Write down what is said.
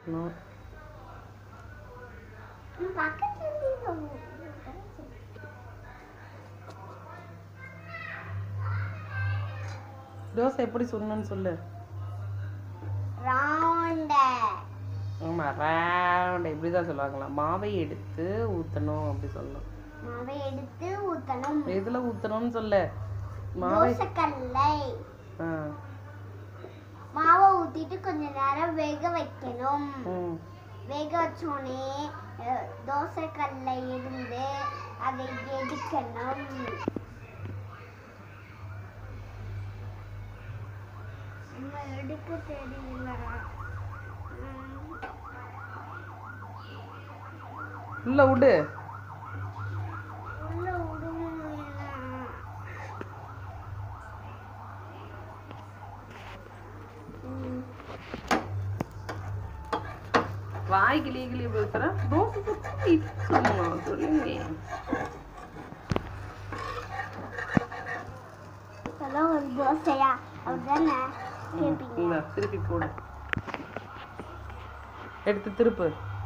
No பக்கத்துல இருந்து தோசை எப்படி சுடணும்னு சொல்லு ரவுண்ட ஆமாம் ரவுண்ட் இப்படி தான் சொல்லுவாங்களா மாவை எடுத்து ஊற்றணும் அப்படி சொல்லணும் மாவை எடுத்து ஊத்தணும் எதில் ஊற்றணும்னு சொல்லு மாவை தோசைக்கல்லை ஆ மாவை ஊத்திட்டு கொஞ்ச நேரம் வேக வைக்கணும் ம் வேக வச்சோடனே தோசைக்கல்ல இருந்து அதை எடுக்கணும் நம்ம எடுக்க தெரியல உம், இல்லை விடு உள்ள விடவும் இல்லை. உம், வாய் கிளி கிளி பேசுற தோசை சுத்தி சும்மா சொல்லுங்க இதெல்லாம் ஒரு தோசையா அப்படிதானே கேட்பீங்க இந்த திருப்பி போடு எடுத்து திருப்பு